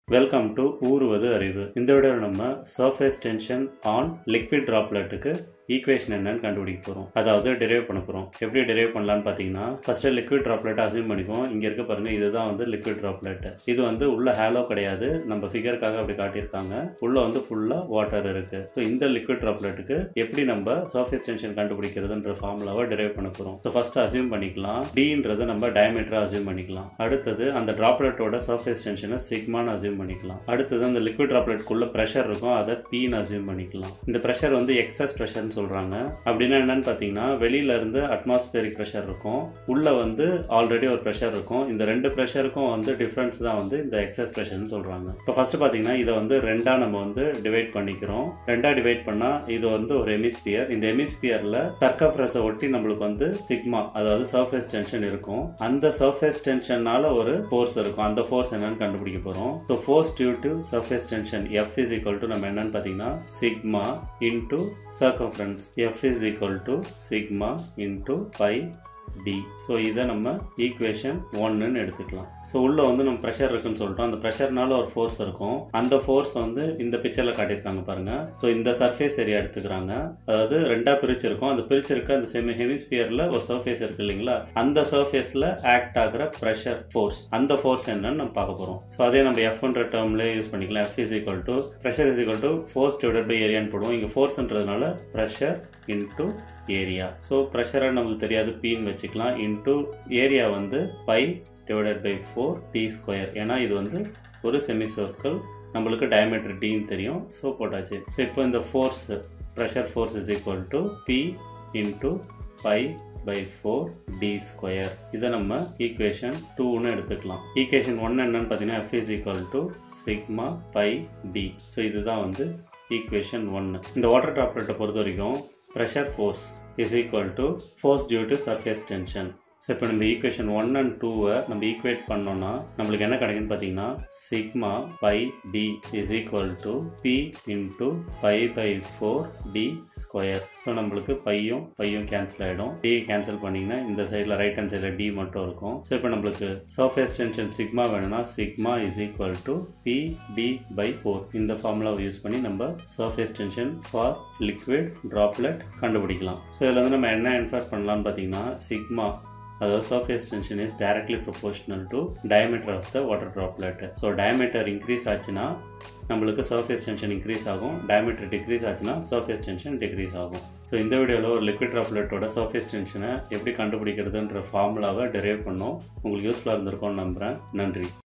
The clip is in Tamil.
வெல்கம் டு ஊறுவது அறிவு இந்த விட நம்ம சர்ஃபேஸ் டென்ஷன் ஆன் லிக்விட் டிராப்லெட்டுக்கு ஈக்குவேஷன் என்னன்னு கண்டுபிடிக்க போகிறோம் அதாவது டெரைவ் பண்ண போகிறோம் எப்படி டெரைவ் பண்ணலாம்னு பார்த்தீங்கன்னா ஃபஸ்ட்டு லிக்விட் ட்ராப்லெட் அசியூம் பண்ணிக்குவோம் இங்கே இருக்க பாருங்க இதுதான் வந்து லிக்விட் ட்ராப்லெட் இது வந்து உள்ள ஹேலோ கிடையாது நம்ம ஃபிகருக்காக அப்படி காட்டியிருக்காங்க உள்ள வந்து ஃபுல்லாக வாட்டர் இருக்கு ஸோ இந்த லிக்விட் ட்ராப்லெட்டுக்கு எப்படி நம்ம சர்ஃபேஸ் டென்ஷன் கண்டுபிடிக்கிறதுன்ற ஃபார்முலாவை டெரைவ் பண்ண போகிறோம் ஸோ ஃபர்ஸ்ட் அசியூம் பண்ணிக்கலாம் டின்றது நம்ம டயமீட்டராக அசியூம் பண்ணிக்கலாம் அடுத்தது அந்த டிராப்லெட்டோட சர்ஃபேஸ் டென்ஷனை சிக்மான்னு அசியூம் பண்ணிக்கலாம் அடுத்தது அந்த லிக்விட் டிராப்லெட்குள்ள ப்ரெஷர் இருக்கும் அதை பீன்னு அசியூம் பண்ணிக்கலாம் இந்த ப்ரெஷர் வந்து எக்ஸஸ் ப்ரெஷர்னு சொல்றாங்க அப்படின்னா என்னன்னு பார்த்தீங்கன்னா வெளியில இருந்து அட்மாஸ்பியரிக் ப்ரெஷர் இருக்கும் உள்ள வந்து ஆல்ரெடி ஒரு ப்ரெஷர் இருக்கும் இந்த ரெண்டு ப்ரெஷருக்கும் வந்து டிஃபரன்ஸ் தான் வந்து இந்த எக்ஸஸ் ப்ரெஷர்னு சொல்றாங்க இப்போ ஃபர்ஸ்ட் பார்த்தீங்கன்னா இதை வந்து ரெண்டா நம்ம வந்து டிவைட் பண்ணிக்கிறோம் ரெண்டா டிவைட் பண்ணா இது வந்து ஒரு எமிஸ்பியர் இந்த எமிஸ்பியர்ல சர்க்கப்ரஸை ஒட்டி நம்மளுக்கு வந்து சிக்மா அதாவது சர்ஃபேஸ் டென்ஷன் இருக்கும் அந்த சர்ஃபேஸ் டென்ஷனால ஒரு ஃபோர்ஸ் இருக்கும் அந்த ஃபோர்ஸ் என்னன்னு கண்டுபிடிக்க போறோம் so force due to surface tension F is equal to நம்ம என்னன்னு பார்த்தீங்கன்னா sigma into circumference F is equal to sigma into pi D so இதை நம்ம ஈக்குவேஷன் ஒன்னுன்னு எடுத்துக்கலாம் ஸோ உள்ள வந்து நம்ம ப்ரெஷர் இருக்குன்னு சொல்லிட்டோம் அந்த ப்ரெஷர்னால ஒரு ஃபோர்ஸ் இருக்கும் அந்த ஃபோர்ஸ் வந்து இந்த பிக்சர்ல காட்டியிருக்காங்க பாருங்க ஸோ இந்த சர்ஃபேஸ் ஏரியா எடுத்துக்கிறாங்க அதாவது ரெண்டா பிரிச்சிருக்கும் அந்த பிரிச்சிருக்க அந்த செமி ஹெமிஸ்பியர்ல ஒரு சர்ஃபேஸ் இருக்கு இல்லைங்களா அந்த சர்ஃபேஸ்ல ஆக்ட் ஆகிற ப்ரெஷர் ஃபோர்ஸ் அந்த ஃபோர்ஸ் என்னன்னு நம்ம பார்க்க போறோம் ஸோ அதே நம்ம எஃப்ன்ற டேர்ம்ல யூஸ் பண்ணிக்கலாம் F is equal to pressure is equal to force divide by ஏரியான்னு போடுவோம் இங்கே ஃபோர்ஸ்ன்றதுனால ப்ரெஷர் இன்டூ ஏரியா ஸோ ப்ரெஷரை நமக்கு தெரியாது பின்னு வச்சுக்கலாம் இன்டூ ஏரியா வந்து pi divided by four D square ஏன்னா இது வந்து ஒரு செமி சர்க்கிள் நம்மளுக்கு டயமீட்டர் டின்னு தெரியும் ஸோ போட்டாச்சு ஸோ இப்போ இந்த force pressure force is equal to P into pi pi four D square இதை நம்ம ஈக்குவேஷன் டூன்னு எடுத்துக்கலாம் ஈக்குவேஷன் ஒன் என்னன்னு பார்த்தீங்கன்னா F is equal to sigma pi D so இதுதான் வந்து ஈக்குவேஷன் ஒன்று இந்த வாட்டர் ட்ராப்லெட்டை பொறுத்த வரைக்கும் pressure force is equal to force due to surface tension so இப்போ நம்ம ஈக்குவேஷன் ஒன் அண்ட் டூவை நம்ம ஈக்குவேட் பண்ணோம்னா நம்மளுக்கு என்ன கிடைக்குன்னு பார்த்தீங்கன்னா sigma pi D is equal to P into pi pi four D square so நம்மளுக்கு பையும் பையும் கேன்சல் ஆகிடும் டி கேன்சல் பண்ணிங்கன்னா இந்த சைடில் ரைட் ஹேண்ட் சைடில் டி மட்டும் இருக்கும் ஸோ இப்போ நம்மளுக்கு சர்ஃபேஸ் டென்ஷன் சிக்மா வேணும்னா sigma is equal to P D pi four இந்த ஃபார்முலாவை யூஸ் பண்ணி நம்ம surface tension for liquid droplet கண்டுபிடிக்கலாம் ஸோ இதில் வந்து நம்ம என்ன இன்ஃபர் பண்ணலாம்னு பார்த்தீங்கன்னா சிக்மா அதாவது surface tension is directly proportional to diameter of the water droplet so diameter increase ஆச்சுன்னா நம்மளுக்கு சர்ஃபேஸ் டென்ஷன் இன்க்ரீஸ் ஆகும் டயமீட்டர் டிக்ரீஸ் ஆச்சுன்னா சர்ஃபேஸ் டென்ஷன் டிக்ரீஸ் ஆகும் ஸோ இந்த வீடியோவில் ஒரு லிக்விட் ட்ராப்லெட்டோட சர்ஃபேஸ் டென்ஷனை எப்படி கண்டுபிடிக்கிறதுன்ற ஃபார்முலாவை டெரைவ் பண்ணோம் உங்களுக்கு யூஸ்ஃபுல்லாக இருந்திருக்கும்னு நம்புகிறேன் நன்றி